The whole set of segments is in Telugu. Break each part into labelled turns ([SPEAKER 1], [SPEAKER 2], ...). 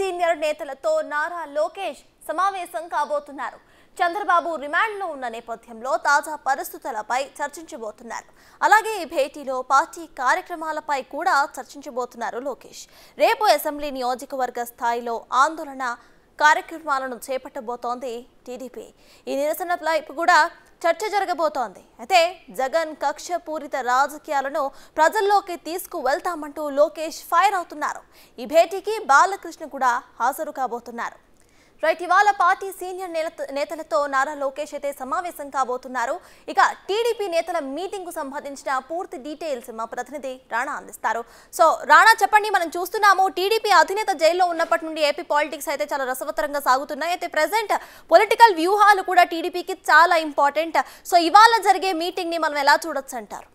[SPEAKER 1] సీనియర్ నేతలతో నారా లోకేష్ సమావేశం కాబోతున్నారు చంద్రబాబు రిమాండ్లో ఉన్న నేపథ్యంలో తాజా పరిస్థితులపై చర్చించబోతున్నారు అలాగే ఈ భేటీలో పార్టీ కార్యక్రమాలపై కూడా చర్చించబోతున్నారు లోకేష్ రేపు అసెంబ్లీ నియోజకవర్గ స్థాయిలో ఆందోళన కార్యక్రమాలను చేపట్టబోతోంది టీడీపీ ఈ నిరసనపై కూడా చర్చ జరగబోతోంది అయితే జగన్ కక్షపూరిత రాజకీయాలను ప్రజల్లోకి తీసుకువెళ్తామంటూ లోకేష్ ఫైర్ అవుతున్నారు ఈ భేటీకి బాలకృష్ణ కూడా హాజరు కాబోతున్నారు రైట్ ఇవాళ పార్టీ సీనియర్ నేత- నేతలతో నారా లోకేష్ అయితే సమావేశం కాబోతున్నారు ఇక టీడీపీ నేతల మీటింగ్ కు సంబంధించిన పూర్తి డీటెయిల్స్ మా ప్రతినిధి రాణా అందిస్తారు సో రాణా చెప్పండి మనం చూస్తున్నాము టీడీపీ అధినేత జైల్లో ఉన్నప్పటి నుండి ఏపీ పాలిటిక్స్ అయితే చాలా రసవత్తరంగా సాగుతున్నాయి అయితే ప్రెసెంట్ పొలిటికల్ వ్యూహాలు కూడా టీడీపీకి చాలా ఇంపార్టెంట్ సో ఇవాళ జరిగే మీటింగ్ ని మనం ఎలా చూడొచ్చు అంటారు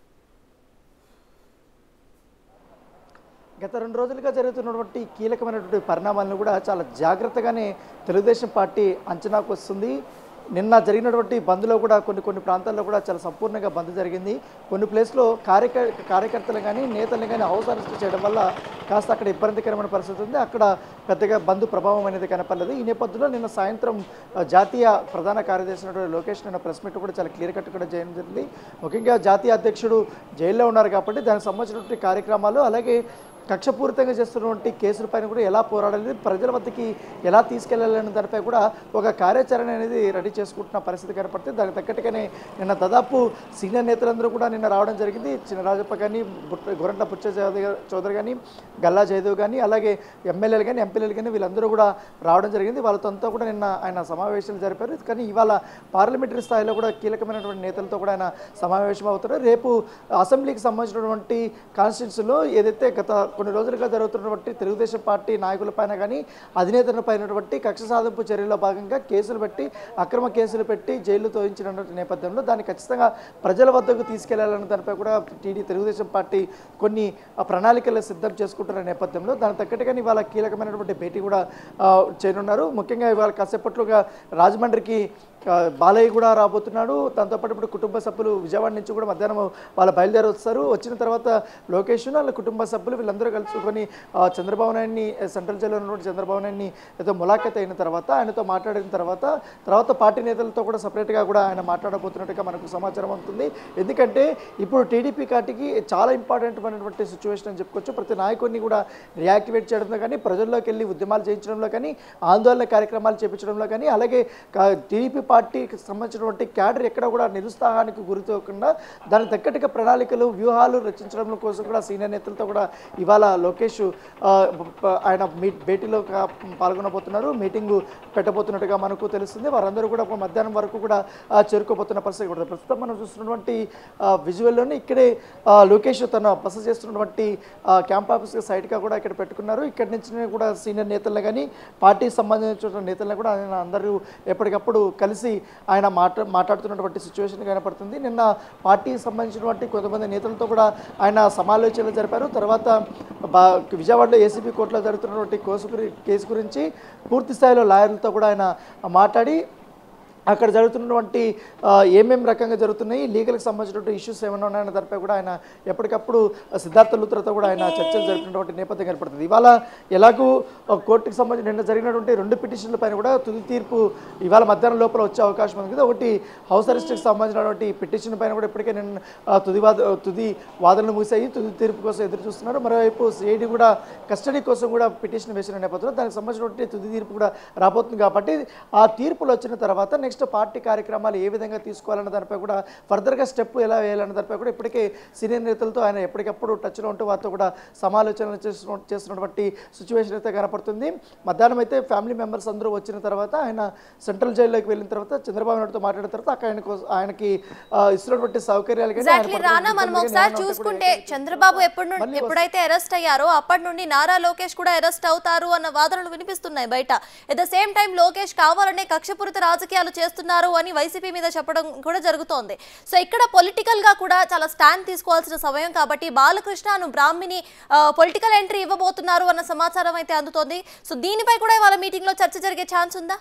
[SPEAKER 2] గత రెండు రోజులుగా జరుగుతున్నటువంటి కీలకమైనటువంటి పరిణామాలను కూడా చాలా జాగ్రత్తగానే తెలుగుదేశం పార్టీ అంచనాకు వస్తుంది నిన్న జరిగినటువంటి బంద్లో కూడా కొన్ని కొన్ని ప్రాంతాల్లో కూడా చాలా సంపూర్ణంగా బంద్ జరిగింది కొన్ని ప్లేస్లో కార్యక కార్యకర్తలు కానీ నేతలు కానీ హౌస్ అరెస్ట్ చేయడం వల్ల కాస్త అక్కడ ఇబ్బందికరమైన పరిస్థితి ఉంది అక్కడ పెద్దగా బంద్ ప్రభావం అనేది కనపడలేదు ఈ నేపథ్యంలో నిన్న సాయంత్రం ఆ, జాతీయ ప్రధాన కార్యదర్శి అయినటువంటి లోకేష్ నిన్న ప్రెస్ మీట్ కూడా చాలా క్లియర్ కట్ కూడా చేయడం జరిగింది ముఖ్యంగా జాతీయ అధ్యక్షుడు జైల్లో ఉన్నారు కాబట్టి దానికి సంబంధించినటువంటి కార్యక్రమాలు అలాగే కక్షపూరితంగా చేస్తున్నటువంటి కేసులపైన కూడా ఎలా పోరాడాలి ప్రజల వద్దకి ఎలా తీసుకెళ్లాలనే దానిపై కూడా ఒక కార్యాచరణ అనేది రెడీ చేసుకుంటున్న పరిస్థితి కనపడుతుంది దానికి తగ్గట్టుగానే నిన్న దాదాపు సీనియర్ నేతలందరూ కూడా నిన్న రావడం జరిగింది చినరాజప్ప కానీ బుట్ట గొరంట పుచ్చ చౌదరి గా- చౌదరి కానీ గల్లా జయదేవ్ కానీ అలాగే ఎమ్మెల్యేలు కానీ ఎంపీలు కానీ వీళ్ళందరూ కూడా రావడం జరిగింది వాళ్ళతో అంతా కూడా నిన్న ఆయన సమావేశాలు జరిపారు కానీ ఇవాళ పార్లమెంటరీ స్థాయిలో కూడా కీలకమైనటువంటి నేతలతో కూడా ఆయన సమావేశం అవుతారు రేపు అసెంబ్లీకి సంబంధించినటువంటి కాన్స్టిట్యూన్సీలో ఏదైతే గత కొన్ని రోజులుగా జరుగుతున్నటువంటి తెలుగుదేశం పార్టీ నాయకులపైన కానీ అధినేతల పైనటువంటి కక్ష సాధింపు చర్యల్లో భాగంగా కేసులు పెట్టి అక్రమ కేసులు పెట్టి జైలు తోయించిన నేపథ్యంలో దాన్ని ఖచ్చితంగా ప్రజల వద్దకు తీసుకెళ్లాలన్న దానిపై కూడా టీడీ తెలుగుదేశం పార్టీ కొన్ని ఆ, ప్రణాళికలు సిద్ధం చేసుకుంటున్న నేపథ్యంలో దానికి తగ్గట్టుగానే ఇవాళ కీలకమైనటువంటి భేటీ కూడా ఆ, చేయనున్నారు ముఖ్యంగా ఇవాళ కాసేపట్లుగా రాజమండ్రికి ఆ, బాలయ్య కూడా రాబోతున్నాడు దాంతోపాటు ఇప్పుడు కుటుంబ సభ్యులు విజయవాడ నుంచి కూడా మధ్యాహ్నం వాళ్ళ బయలుదేరి వస్తారు వచ్చిన తర్వాత లోకేష్ వాళ్ళ కుటుంబ సభ్యులు వీళ్ళందరూ కలుసుకొని ఆ, చంద్రబాబు నాయుడిని సెంట్రల్ జైల్లో ఉన్నటువంటి చంద్రబాబు నాయుడిని ఏదో ములాఖత్ అయిన తర్వాత ఆయనతో మాట్లాడిన తర్వాత తర్వాత పార్టీ నేతలతో కూడా సపరేట్గా కూడా ఆయన మాట్లాడబోతున్నట్టుగా మనకు సమాచారం అవుతుంది ఎందుకంటే ఇప్పుడు టీడీపీ పార్టీకి చాలా ఇంపార్టెంట్ అయినటువంటి సిచ్యువేషన్ అని చెప్పుకోవచ్చు ప్రతి నాయకుడిని కూడా రియాక్టివేట్ చేయడంలో కానీ ప్రజల్లోకి వెళ్ళి ఉద్యమాలు చేయించడంలో కానీ ఆందోళన కార్యక్రమాలు చేయించడంలో కానీ అలాగే కా- టీడీపీ పార్టీకి సంబంధించినటువంటి క్యాడర్ ఎక్కడ కూడా నిరుత్సాహానికి గురితోకుండా దానికి తగ్గట్టుగా ప్రణాళికలు వ్యూహాలు రచించడం కోసం కూడా సీనియర్ నేతలతో కూడా ఇవాళ లోకేష్ ఆ, ప- ఆయన మీ భేటీలో కా- పాల్గొనబోతున్నారు మీటింగు పెట్టబోతున్నట్టుగా మనకు తెలుస్తుంది వారందరూ కూడా ఒక మధ్యాహ్నం వరకు కూడా ఆ, చేరుకోబోతున్న పరిస్థితి కూడా ప్రస్తుతం మనం చూస్తున్నటువంటి విజువల్లోనే ఇక్కడే ఆ, లోకేష్ తన బస చేస్తున్నటువంటి ఆ, క్యాంప్ ఆఫీస్ సైట్గా కూడా ఇక్కడ పెట్టుకున్నారు ఇక్కడ నుంచి కూడా సీనియర్ నేతలను కానీ పార్టీకి సంబంధించిన నేతలను కూడా ఆయన అందరూ ఎప్పటికప్పుడు కలిసి ఆయన మాట్లా మాట్లాడుతున్నటువంటి సిచ్యువేషన్ కనపడుతుంది నిన్న పార్టీకి సంబంధించినటువంటి కొంతమంది నేతలతో కూడా ఆయన సమాలోచనలు జరిపారు తర్వాత బా విజయవాడలో ఏసీబీ కోర్టులో జరుగుతున్నటువంటి కేసు గురి కేసు గురించి పూర్తి స్థాయిలో లాయర్లతో కూడా ఆయన మాట్లాడి అక్కడ జరుగుతున్నటువంటి ఆ, ఏమేం రకంగా జరుగుతున్నాయి లీగల్కి సంబంధించినటువంటి ఇష్యూస్ ఏమైనా ఉన్నాయన్న దానిపై కూడా ఆయన ఎప్పటికప్పుడు సిద్ధార్థ లూత్రతో కూడా ఆయన చర్చలు జరిపినటువంటి నేపథ్యం కనపడుతుంది ఇవాళ ఎలాగూ ఆ, కోర్టుకి సంబంధించి నిన్న జరిగినటువంటి రెండు పిటిషన్ల పైన కూడా తుది తీర్పు ఇవాళ మధ్యాహ్నం లోపల వచ్చే అవకాశం ఉంది కదా ఒకటి హౌస్ అరెస్ట్కి సంబంధించినటువంటి పిటిషన్ పైన కూడా ఇప్పటికే నిన్న ఆ, తుది వాద తుది వాదనలు ముగిశాయి తుది తీర్పు కోసం ఎదురు చూస్తున్నారు మరోవైపు సిఐడి కూడా కస్టడీ కోసం కూడా పిటిషన్ వేసిన నేపథ్యంలో దానికి సంబంధించినటువంటి తుది తీర్పు కూడా రాబోతుంది కాబట్టి ఆ తీర్పులు వచ్చిన తర్వాత నెక్స్ట్ పార్టీ కార్యక్రమాలు ఏ విధంగా తీసుకోవాలన్న దానిపై కూడా ఫర్దర్గా స్టెప్ ఎలా వేయాలన్న దానిపై కూడా ఇప్పటికే సీనియర్ నేతలతో ఆయన ఎప్పటికప్పుడు టచ్లో ఉంటూ వారితో కూడా సమాలోచనలు చేస్తున్న చేస్తున్నటువంటి సిచ్యువేషన్ అయితే కనపడుతుంది మధ్యాహ్నం అయితే ఫ్యామిలీ మెంబర్స్ అందరూ వచ్చిన తర్వాత ఆయన సెంట్రల్ జైల్లోకి వెళ్ళిన తర్వాత చంద్రబాబు నాయుడుతో మాట్లాడిన తర్వాత అక్కడ ఆయన కోసం- ఆయనకి ఆ, ఇస్తున్నటువంటి సౌకర్యాలు కానీ ఆయన
[SPEAKER 1] ఎగ్జాక్ట్లీ
[SPEAKER 2] పడుతున్న
[SPEAKER 1] రానా మనం
[SPEAKER 2] ఇబ్బందులు కానీ
[SPEAKER 1] ఒకసారి
[SPEAKER 2] ఏమైనా ఉంటే కూడా
[SPEAKER 1] చూసుకుంటే చంద్రబాబు ఎప్పటి నుండి ఎప్పుడైతే అరెస్ట్ అయ్యారో అప్పటి నుండి నారా లోకేష్ కూడా అరెస్ట్ అవుతారు అన్న వాదనలు వినిపిస్తున్నాయి బయట at the same time Lokesh కావాలనే కక్షపూరిత రాజకీయాలు చేస్తున్నారు అని వైసీపీ మీద చెప్పడం కూడా జరుగుతోంది సో ఇక్కడ పొలిటికల్ గా కూడా చాలా స్టాండ్ తీసుకోవాల్సిన సమయం కాబట్టి బాలకృష్ణను బ్రాహ్మిని పొలిటికల్ ఎంట్రీ ఇవ్వబోతున్నారు అన్న సమాచారం అయితే అందుతోంది సో దీనిపై కూడా ఇవాళ మీటింగ్ లో చర్చ జరిగే ఛాన్స్ ఉందా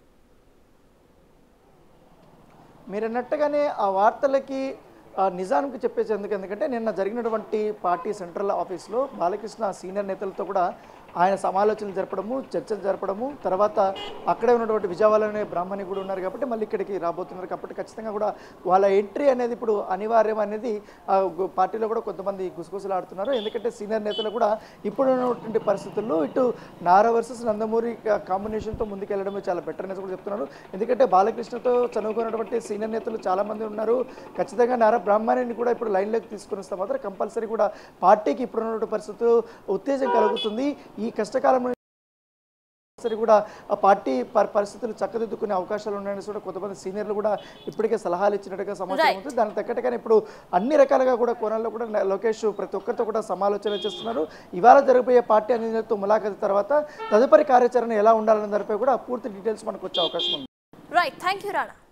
[SPEAKER 2] మీరు అన్నట్టుగానే ఆ వార్తలకి ఆ, నిజానికి చెప్పేసి ఎందుకు ఎందుకంటే నిన్న జరిగినటువంటి పార్టీ సెంట్రల్ ఆఫీస్లో బాలకృష్ణ సీనియర్ నేతలతో కూడా ఆయన సమాలోచనలు జరపడము చర్చలు జరపడము తర్వాత అక్కడే ఉన్నటువంటి విజయవాడలోనే బ్రాహ్మణి కూడా ఉన్నారు కాబట్టి మళ్ళీ ఇక్కడికి రాబోతున్నారు కాబట్టి ఖచ్చితంగా కూడా వాళ్ళ ఎంట్రీ అనేది ఇప్పుడు అనివార్యం అనేది ఆ, గు- పార్టీలో కూడా కొంతమంది గుసగుసలు ఆడుతున్నారు ఎందుకంటే సీనియర్ నేతలు కూడా ఇప్పుడు ఉన్నటువంటి పరిస్థితుల్లో ఇటు నారా వర్సెస్ నందమూరి కాంబినేషన్తో ముందుకెళ్ళడమే చాలా బెటర్ అనేసి కూడా చెప్తున్నారు ఎందుకంటే బాలకృష్ణతో చదువుకున్నటువంటి సీనియర్ నేతలు చాలా మంది ఉన్నారు ఖచ్చితంగా నారా బ్రాహ్మణిని కూడా ఇప్పుడు లైన్లోకి తీసుకుని వస్తే మాత్రం కంపల్సరీ కూడా పార్టీకి ఇప్పుడు ఉన్నటువంటి పరిస్థితులు ఉత్తేజం కలుగుతుంది ఈ కష్టకాలంలో సరే కూడా ఆ పార్టీ ప- పరిస్థితులు చక్కదిద్దుకునే అవకాశాలు ఉన్నాయని కూడా కొంతమంది సీనియర్లు కూడా ఇప్పటికే సలహాలు ఇచ్చినట్టుగా సమాచారం
[SPEAKER 1] Right.
[SPEAKER 2] ఉంది దానికి తగ్గట్టుగానే ఇప్పుడు అన్ని రకాలుగా కూడా కోణాల్లో కూడా న- లోకేష్ ప్రతి ఒక్కరితో కూడా సమాలోచన చేస్తున్నారు ఇవాళ జరగబోయే పార్టీ అనేది ములాఖతు తర్వాత తదుపరి కార్యాచరణ ఎలా ఉండాలనే దానిపై కూడా పూర్తి డీటెయిల్స్ మనకు వచ్చే అవకాశం ఉంది
[SPEAKER 1] రైట్ థ్యాంక్ యూ రాణా